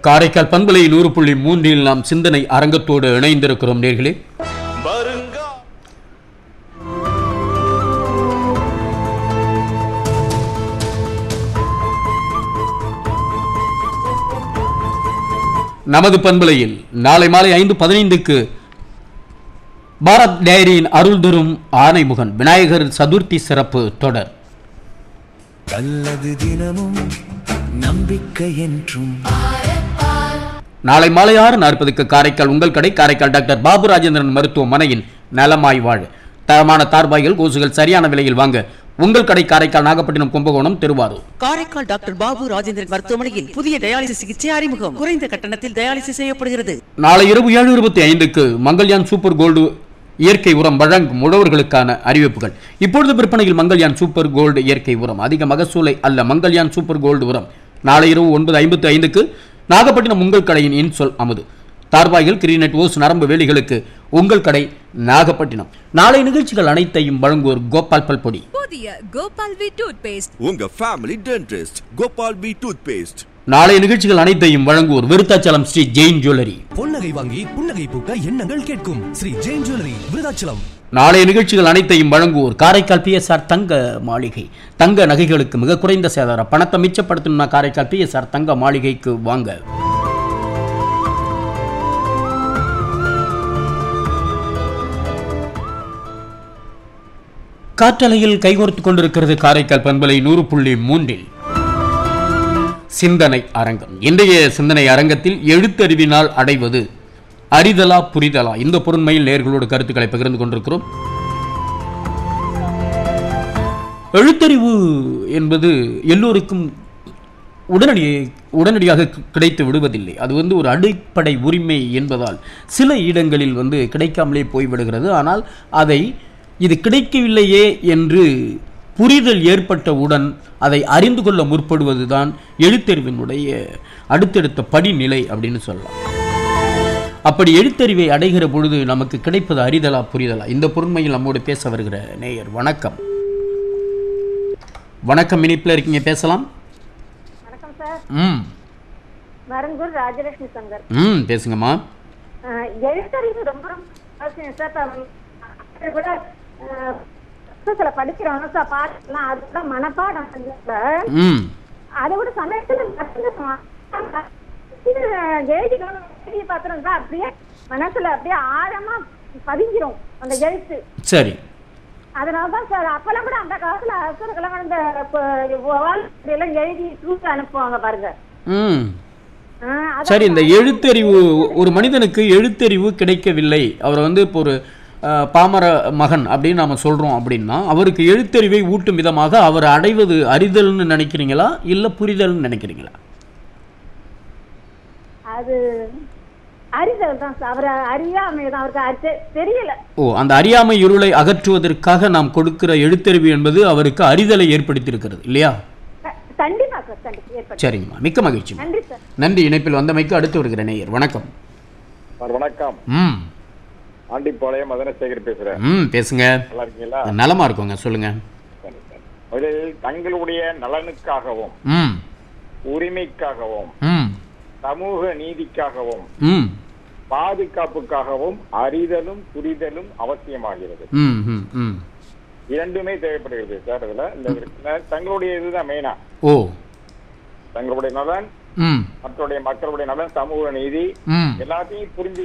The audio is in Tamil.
காரைக்கால் பண்பலை நூறு புள்ளி மூன்றில் நாம் சிந்தனை அரங்கத்தோடு இணைந்திருக்கிறோம் நேர்களே வருங்கா நமது பண்பலையில் நாளை மாலை ஐந்து பதினைந்துக்கு பாரத் டைரியின் அருள் தரும் ஆனைமுகன் விநாயகர் சதுர்த்தி சிறப்பு தொடர் நல்லது தினமும் நம்பிக்கை என்றும் நாளை மாலை ஆறு நாற்பதுக்கு காரைக்கால் உங்கள் கடை காரைக்கால் டாக்டர் பாபு ராஜேந்திரன் மருத்துவமனையின் நலமாய் வாழ தரமான தார்பாய்கள் கோசுகள் சரியான விலையில் வாங்க உங்கள் கடை காரைக்கால் நாகப்பட்டினம் கும்பகோணம் திருவாரூர் காரைக்கால் டாக்டர் பாபு ராஜேந்திரன் மருத்துவமனையில் புதிய டயாலிசிஸ் சிகிச்சை அறிமுகம் குறைந்த கட்டணத்தில் டயாலிசிஸ் செய்யப்படுகிறது நாளை இரவு ஏழு இருபத்தி ஐந்துக்கு மங்கள்யான் சூப்பர் கோல்டு இயற்கை உரம் வழங்கும் உழவர்களுக்கான அறிவிப்புகள் இப்பொழுது விற்பனையில் மங்கள்யான் சூப்பர் கோல்டு இயற்கை உரம் அதிக மகசூலை அல்ல மங்கள்யான் சூப்பர் கோல்டு உரம் நாளை இரவு ஒன்பது ஐம்பத்தி ஐந்துக்கு நாகப்பட்டினம் உங்கள் கடையின் இன்சொல் அமுது தார்பாய்கள் கிரீனட் ஓஸ் நரம்பு வேலிகளுக்கு உங்கள் கடை நாகப்பட்டினம் நாளை நிகழ்ச்சிகள் அனைத்தையும் வழங்குவோர் கோபால் பல்பொடி புதிய கோபால் வி டூத் பேஸ்ட் உங்க family dentist Gopal P toothpaste நாளை நிகழ்ச்சிகள் அனைத்தையும் வழங்குவோர் விருத்தாச்சலம் ஸ்ரீ ஜெயின் ஜுவல்லரி பொன்னகை வாங்கி புன்னகை பூக்க எண்ணங்கள் கேட்கும் ஸ்ரீ ஜெயின் ஜுவல்லரி விருதாச்சலம் நாளைய நிகழ்ச்சிகள் அனைத்தையும் வழங்குவோர் காரைக்கால் பிஎஸ்ஆர் தங்க மாளிகை தங்க நகைகளுக்கு மிக குறைந்த சேதாரம் பணத்தை மிச்சப்படுத்தணும்னா காரைக்கால் பிஎஸ்ஆர் தங்க மாளிகைக்கு வாங்க காற்றலையில் கைகோர்த்து கொண்டிருக்கிறது காரைக்கால் பண்பலை நூறு புள்ளி மூன்றில் சிந்தனை அரங்கம் இன்றைய சிந்தனை அரங்கத்தில் எழுத்தறிவினால் அடைவது அறிதலா புரிதலா இந்த பொருண்மையில் நேர்களோடு கருத்துக்களை பகிர்ந்து கொண்டிருக்கிறோம் எழுத்தறிவு என்பது எல்லோருக்கும் உடனடி உடனடியாக கி- கிடைத்து விடுவதில்லை அது வந்து ஒரு அடிப்படை உரிமை என்பதால் சில இடங்களில் வந்து கிடைக்காமலே போய்விடுகிறது ஆனால் அதை இது கிடைக்கவில்லையே என்று புரிதல் ஏற்பட்டவுடன் அதை அறிந்து கொள்ள முற்படுவதுதான் எழுத்தறிவினுடைய அடுத்தடுத்த படிநிலை அப்படின்னு சொல்லலாம் அப்படி எழுத்தறிவை அடைகிற பொழுது நமக்கு கிடைப்பது அறிதலா புரிதலா இந்த பொருண்மையில் நம்மோடு பேச வருகிற நேயர் வணக்கம் வணக்கம் இனிப்பில் இருக்கீங்க பேசலாம் வணக்கம் சார் ம் மருங்கூர் ராஜலட்சுமி சங்கர் ம் பேசுங்கம்மா அஹ், எழுத்தறிவு ரொம்ப ரொம்ப அவசியம் சார் இப்ப அது கூட அஹ், புத்தகத்துல படிக்கிறவங்க சார் பாட்டுலாம் அது கூட மனப்பாடம் செஞ்சப்ப ம் அதை விட சமயத்துல மறந்துடுவோம். இது எழுதிக்கணும் எழுதி பாத்திரம் தான் அப்படியே மனசுல அப்படியே ஆழமா பதிஞ்சிரும் அந்த எழுத்து சரி அதனாலதான் சார் அப்பெல்லாம் கூட அந்த காலத்துல அரசர்களெல்லாம் இந்த ப- வாழ்க்கை எல்லாம் எழுதி தூக்கி அனுப்புவாங்க பாருங்க ம் அஹ், அதான் சரி இந்த எழுத்தறிவு ஒரு மனிதனுக்கு எழுத்தறிவு கிடைக்கவில்லை அவர் வந்து இப்போ ஒரு அஹ், பாமர மகன் அப்படின்னு நாம சொல்றோம் அப்படின்னா அவருக்கு எழுத்தறிவை ஊட்டும் விதமாக அவர் அடைவது அறிதல்னு நினைக்கிறீங்களா இல்ல புரிதல்னு நினைக்கிறீங்களா அது அறிதல் தான் சார் அவர் அறியாமை தான் அவருக்கு அது தெ- தெரியல ஓ அந்த அறியாமை இருளை அகற்றுவதற்காக நாம் கொடுக்கிற எழுத்தறிவு என்பது அவருக்கு அறிதலை ஏற்படுத்தியிருக்கிறது இல்லையா க- கண்டிப்பா சார் கண்டிப்பா ஏற்படும் சரிங்கம்மா மிக்க மகிழ்ச்சி நன்றி சார் நன்றி இணைப்பில் வந்தமைக்கு அடுத்து வருகிற நேயர் வணக்கம் சார் வணக்கம் ம் ஆண்டிப்பாளையம் மதனசேகர் பேசுறேன் ம் பேசுங்க நல்லா இருக்கீங்களா நலமா இருக்கோங்க சொல்லுங்க சரி, சரி. முதலில் தங்களுடைய நலனுக்காகவும் ம் உரிமைக்காகவும் ம் சமூக நீதிக்காகவும் ம் பாதுகாப்புக்காகவும் அறிதலும் புரிதலும் அவசியமாகிறது ம் ம் ம் இரண்டுமே தேவைப்படுகிறது சார் இதுல இந்த இதுல தங்களுடைய இதுதான் மெயினா ஓ தங்களுடைய நலன் ம் மற்றவருடைய மக்களுடைய நலன் சமூக நீதி ம் எல்லாத்தையும் புரிஞ்சு